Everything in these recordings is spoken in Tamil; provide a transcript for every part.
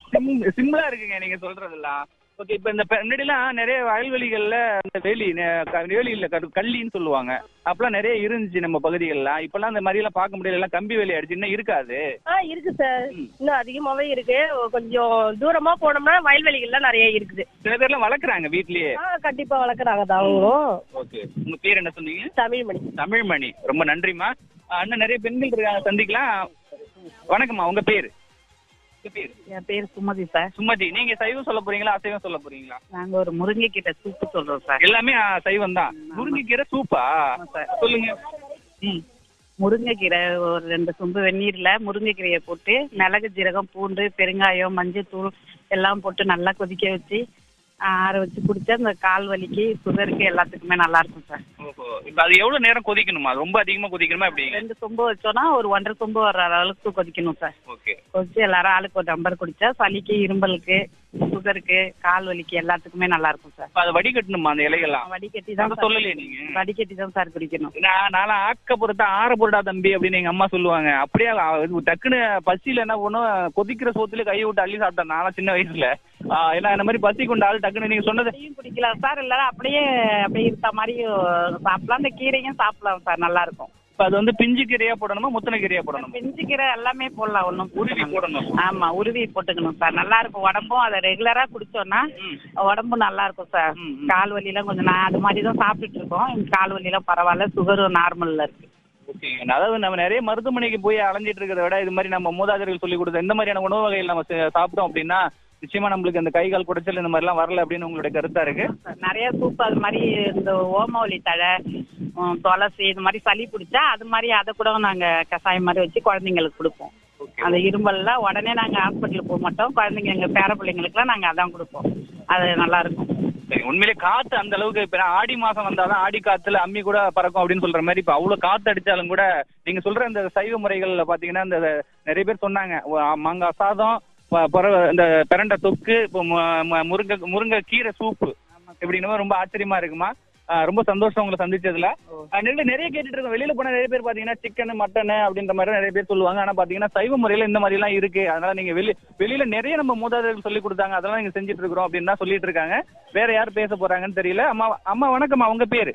சிம்- சிம்பிளா இருக்குங்க நீங்க சொல்றதெல்லாம் ஓகே இப்ப இந்த பெ- முன்னாடிலாம் நிறைய வயல்வெளிகள்ல அந்த வேலி நெ- க- வேலி இல்ல கரு- கள்ளின்னு சொல்லுவாங்க அப்பெல்லாம் நிறைய இருந்துச்சு நம்ம பகுதிகள்லாம் இப்பெல்லாம் அந்த மாதிரி எல்லாம் பார்க்க முடியல எல்லாம் கம்பி வேலி அடிச்சு இன்னும் இருக்காது ஆ இருக்கு சார் ம். இன்னும் அதிகமாவே இருக்கு கொஞ்சம் தூரமா போனோம்னா வயல்வெளிகள்லாம் நிறைய இருக்குது சில பேர்லாம் வளர்க்குறாங்க வீட்லயே ஆ கண்டிப்பா வளர்க்குறாங்க தான் அவங்களும் ஓகே உங்க பேர் என்ன சொன்னீங்க தமிழ்மணி தமிழ்மணி ரொம்ப நன்றிம்மா அஹ் அண்ணன் நிறைய பெண்கள் இருக்காங்க சந்திக்கலாம் வணக்கம்மா உங்க பேரு உங்க பேரு என் பேர் சுமதி சார் சுமதி நீங்க சைவம் சொல்ல போறீங்களா அசைவம் சொல்ல போறீங்களா நாங்க ஒரு முருங்கைக்கீரை சூப்பு சொல்றோம் சார் எல்லாமே அஹ், சைவம் தான் முருங்கைக்கீரை சூப்பா சார். சொல்லுங்க ம் முருங்கைக்கீரை ஒரு ரெண்டு சொம்பு வெந்நீர்ல முருங்கைக்கீரையை போட்டு மிளகு ஜீரகம் பூண்டு பெருங்காயம் மஞ்சள் தூள் எல்லாம் போட்டு நல்லா கொதிக்க வச்சு ஆற வச்சு குடிச்சா அந்த கால் வலிக்கு சுகருக்கு எல்லாத்துக்குமே நல்லா இருக்கும் சார் ஓஹோ இப்போ அது எவ்வளவு நேரம் கொதிக்கணுமா ரொம்ப அதிகமா கொதிக்கணுமா எப்படி ரெண்டு சொம்பு வச்சோன்னா ஒரு ஒன்றரை சொம்பு வர்ற அளவுக்கு கொதிக்கணும் சார் ஓகே கொதிச்சு எல்லாரும் ஆளுக்கு ஒரு நம்பர் குடிச்சா சளிக்கு இரும்பலுக்கு சுகருக்கு கால் வலிக்கு எல்லாத்துக்குமே நல்லா இருக்கும் சார் இப்போ அதை வடிகட்டணுமா அந்த இலைகள்லாம் வடிகட்டி தான் அதை சொல்லலையே நீங்க வடிகட்டி தான் சார் குடிக்கணும் நான் நானும் ஆக்க பொறுத்தா ஆற பொருடா தம்பி அப்படின்னு எங்க அம்மா சொல்லுவாங்க அப்படியே அவ- இது டக்குன்னு பசியில என்ன பண்ணும் கொதிக்கிற சோத்துல கையை விட்டு அள்ளி சாப்பிட்டேன் நானும் சின்ன வயசுல ஆஹ் ஏன்னா இந்த மாதிரி பசி கொண்ட ஆள் டக்குன்னு நீங்க சொன்னது கீரையும் குடிக்கலாம் சார் இல்ல அப்படியே அப்படியே இருக்க மாதிரி சாப்பிடலாம் இந்த கீரையும் சாப்பிடலாம் சார் நல்லா இருக்கும் இப்ப அது வந்து பிஞ்சு கீரையா போடணுமா முத்தனை கீரையா போடணுமா பிஞ்சு கீரை எல்லாமே போடலாம் ஒன்றும் உருவி போடணும் ஆமா உருவி போட்டுக்கணும் சார் நல்லா இருக்கும் உடம்பும் அதை ரெகுலரா குடிச்சோம்னா ம். உடம்பு நல்லா இருக்கும் சார் ம், ம். கால் வலிலாம் கொஞ்சம் நான் அது மாதிரி தான் சாப்பிட்டுட்டு இருக்கோம் எனக்கு கால் வலிலாம் பரவாயில்ல சுகரும் நார்மல்ல இருக்கு ஓகேங்க அதாவது நம்ம நிறைய மருத்துவமனைக்கு போய் அலைஞ்சிட்டு இருக்கிறத விட இது மாதிரி நம்ம மூதாதையர்கள் சொல்லி கொடுத்த இந்த மாதிரியான உணவு வகைகள் நம்ம சே- சாப்பிட்டோம் அப்படின்னா நிச்சயமா நம்மளுக்கு இந்த கை கால் குடைச்சல் இந்த மாதிரிலாம் வரல அப்படின்னு உங்களுடைய கருத்தா இருக்கு நிறைய சூப் அது மாதிரி இந்த ஓமவல்லி தழை ம், துளசி இது மாதிரி சளி பிடிச்சா அது மாதிரி அதை கூட நாங்க கஷாயம் மாதிரி வச்சு குழந்தைங்களுக்கு கொடுப்போம் ஓகே அந்த இரும்பல்லாம் உடனே நாங்க ஹாஸ்பிட்டல் போக மாட்டோம் குழந்தைங்க எங்க பேர பிள்ளைங்களுக்குலாம் நாங்க அதான் கொடுப்போம் அது நல்லா இருக்கும் சரி உண்மையிலே காத்து அந்த அளவுக்கு இப்ப நான் ஆடி மாசம் வந்தாதான் ஆடி காத்துல அம்மி கூட பறக்கும் அப்படின்னு சொல்ற மாதிரி இப்ப அவ்வளவு காத்து அடிச்சாலும் கூட நீங்க சொல்ற இந்த சைவ முறைகள்ல பாத்தீங்கன்னா இந்த நிறைய பேர் சொன்னாங்க ஒ- மாங்காய் சாதம் ப- பறவை இந்த பிரண்டை தொக்கு இப்போ மு- மு- முருங்கை முருங்கை கீரை சூப்பு இப்படின்னு ரொம்ப ஆச்சரியமா இருக்குமா ஆஹ் ரொம்ப சந்தோஷம் உங்களை சந்திச்சதுல ஆஹ் நெல்ல நிறைய கேட்டுட்டு இருக்கோம் வெளியில போனா நிறைய பேர் பாத்தீங்கன்னா சிக்கன் மட்டன் அப்படின்ற மாதிரி நிறைய பேர் சொல்லுவாங்க ஆனா பாத்தீங்கன்னா சைவ முறையில இந்த மாதிரி எல்லாம் இருக்கு அதனால நீங்க வெளி வெளியில நிறைய நம்ம மூதாதையர்கள் சொல்லி கொடுத்தாங்க அதெல்லாம் நீங்க செஞ்சுட்டு இருக்கிறோம் அப்படின்னு தான் சொல்லிட்டு இருக்காங்க வேற யார் பேச போறாங்கன்னு தெரியல அம்மா அம்மா வணக்கம்மா உங்க பேரு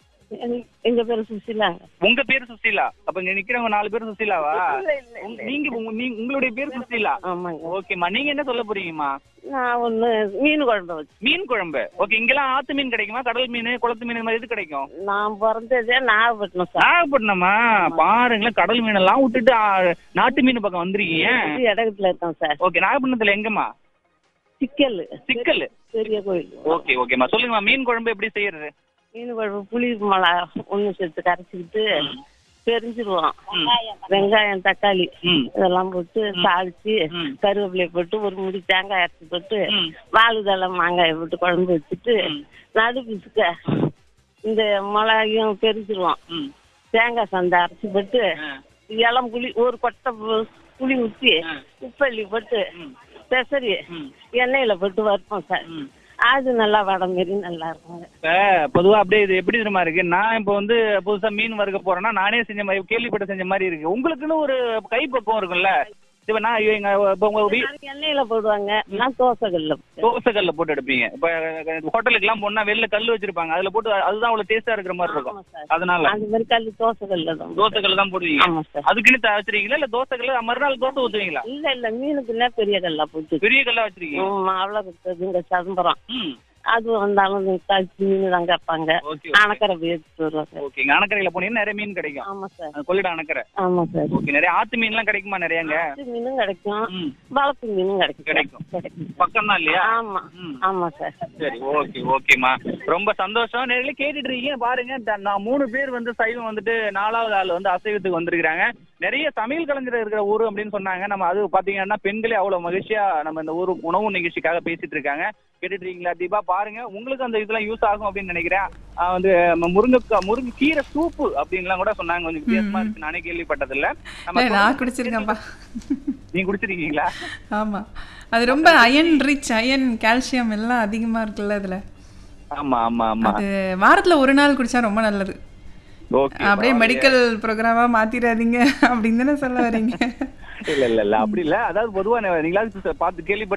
எங்க பேரு சுசிலா உங்க பேரு சுசீலா அப்ப இங்க நிக்கிறவங்க நாலு பேர் சுசீலாவா உங்க- நீங்க உங்க- நீங்க- உங்களுடைய பேர் சுசீலா ஆமாங்க ஓகேம்மா நீங்க என்ன சொல்ல போறீங்கம்மா நான் ஒண்ணு மீன் குழம்பு வச்சு மீன் குழம்பு ஓகே இங்கெல்லாம் ஆத்து மீன் கிடைக்குமா கடல் மீன் குளத்து மீன் இந்த மாதிரி எது கிடைக்கும் நான் பிறந்ததே நாகப்பட்டினம் சார் நாகப்பட்டினமா பாருங்களேன் கடல் மீன் எல்லாம் விட்டுட்டு ஆ, நாட்டு மீன் பக்கம் வந்துருக்கீங்க இது இடத்துல இருக்கோம் சார் ஓகே நாகப்பட்டினத்துல எங்கம்மா சிக்கல் சிக்கல் பெரிய கோயில் ஓகே ஓகேம்மா சொல்லுங்கம்மா மீன் குழம்பு எப்படி செய்யறது மீன் குழம்பு புளி மிளகா ஒண்ணு சேர்த்து கரைச்சிக்கிட்டு பெரிஞ்சிருவோம் வெங்காயம் தக்காளி ம் இதெல்லாம் போட்டு தாளிச்சு ம். கருவேப்பிலை போட்டு ஒரு முடி தேங்காய் அரைச்சி போட்டு ம். வாழுதலை மாங்காயை போட்டு குழம்பு வச்சுட்டு ம். நடு பிசுக்க இந்த மிளகாயும் பெரிஞ்சிருவோம் ம் தேங்காய் சந்தை அரைச்சி போட்டு ஆ. இளம் புளி ஒரு கொட்டை பு- புளி ஊற்றி ஆ. உப்பள்ளி போட்டு ம். பெசரி ம். எண்ணெயில போட்டு வறுப்போம் சார் ம். அது நல்லா வடை மாரி நல்லா இருக்குங்க இப்ப பொதுவா அப்படியே இது எப்படி தெரியுமா இருக்கு நான் இப்ப வந்து புதுசா மீன் வறுக்க போறேன்னா நானே செஞ்ச மாதிரி கேள்விப்பட்ட செஞ்ச மாதிரி இருக்கு உங்களுக்குன்னு ஒரு கைப்பக்குவம் இருக்கும்ல இப்ப நான் எங்க இப்ப உங்க வீ- நான் எண்ணெயில போடுவாங்க நான் தோசைகள்ல போட்டு. தோசை கல்ல போட்டு எடுப்பீங்க இப்ப ஹோட்டலுக்கு எல்லாம் போனா வெளில கல் வச்சிருப்பாங்க அதுல போட்டு அதுதான் அவ்வளவு டேஸ்டா இருக்கிற மாதிரி இருக்கும் ஆமா சார் அதனால அந்த மாதிரி கல் தோசைகள்ல தான் தோசை கல்ல தான் போடுவீங்க ஆமா சார் அதுக்குன்னு த- வச்சிருக்கீங்களா இல்ல தோசை கல்ல மறுநாள் தோசை ஊத்துவீங்களா இல்ல இல்ல மீனுக்குன்னா பெரிய கல்லா போட்டு பெரிய கல்லா வச்சிருக்கீங்க அவ்வளோ இருக்குது இங்க சிதம்பரம் ம் அது வந்தாலும் கழிச்சு மீன் தான் கேட்பாங்க ஓகே அணக்கரை போய் எடுத்துட்டு வருவாங்க ஓகேங்க அணக்கரையில போனீங்கன்னா நிறைய மீன் கிடைக்கும் ஆமா சார் அது கொள்ளிட அணக்கரை ஆமா சார் ஓகே நிறைய ஆத்து மீன்லாம் கிடைக்குமா நிறையங்க ஆத்து மீனும் கிடைக்கும் ம் வளர்ப்பு மீனும் கிடைக்கும் கிடைக்கும். கிடைக்கும் பக்கம் தான் இல்லையா ஆமா ம் ஆமா சார் சரி ஓகே ஓகேம்மா ரொம்ப சந்தோஷம் நேரில் கேட்டுட்டு இருக்கீங்க பாருங்க த- நான் மூணு பேர் வந்து சைவம் வந்துட்டு நாலாவது ஆள் வந்து அசைவத்துக்கு வந்திருக்கிறாங்க நிறைய சமையல் கலைஞர் இருக்கிற ஊர் அப்படின்னு சொன்னாங்க நம்ம அது பாத்தீங்கன்னா பெண்களே அவ்வளவு மகிழ்ச்சியா நம்ம இந்த ஊர் உணவு நிகழ்ச்சிக்காக பேசிட்டு இருக்காங்க கேட்டுட்டு இருக்கீங்களா தீபா பாருங்க உங்களுக்கு அந்த இதெல்லாம் யூஸ் ஆகும் அப்படின்னு நினைக்கிறேன் ஆஹ் வந்து ம- முருங்கைக்காய் முருங்கை கீரை சூப்பு அப்படின்லாம் கூட சொன்னாங்க கொஞ்சம் வித்தியாசமா இருக்கு நானே கேள்விப்பட்டதில்ல நம்ம இல்லை நான் குடிச்சிருக்கேன்ப்பா நீங்க குடிச்சிருக்கீங்களா ஆமாம் அது ரொம்ப அயன் ரிச் அயன் கால்சியம் எல்லாம் அதிகமாக இருக்குல்ல அதில் ஆமா ஆமா ஆமா அது வாரத்தில் ஒரு நாள் குடிச்சா ரொம்ப நல்லது ஓகே அப்படியே மெடிக்கல் ப்ரோக்ராமாக மாற்றிடாதீங்க அப்படின்னு தானே சொல்ல வரீங்க இல்ல இல்ல இல்ல அப்படி இல்ல அதாவது பொதுவா நீங்களாவது பார்த்து கேள்விப்பட்டு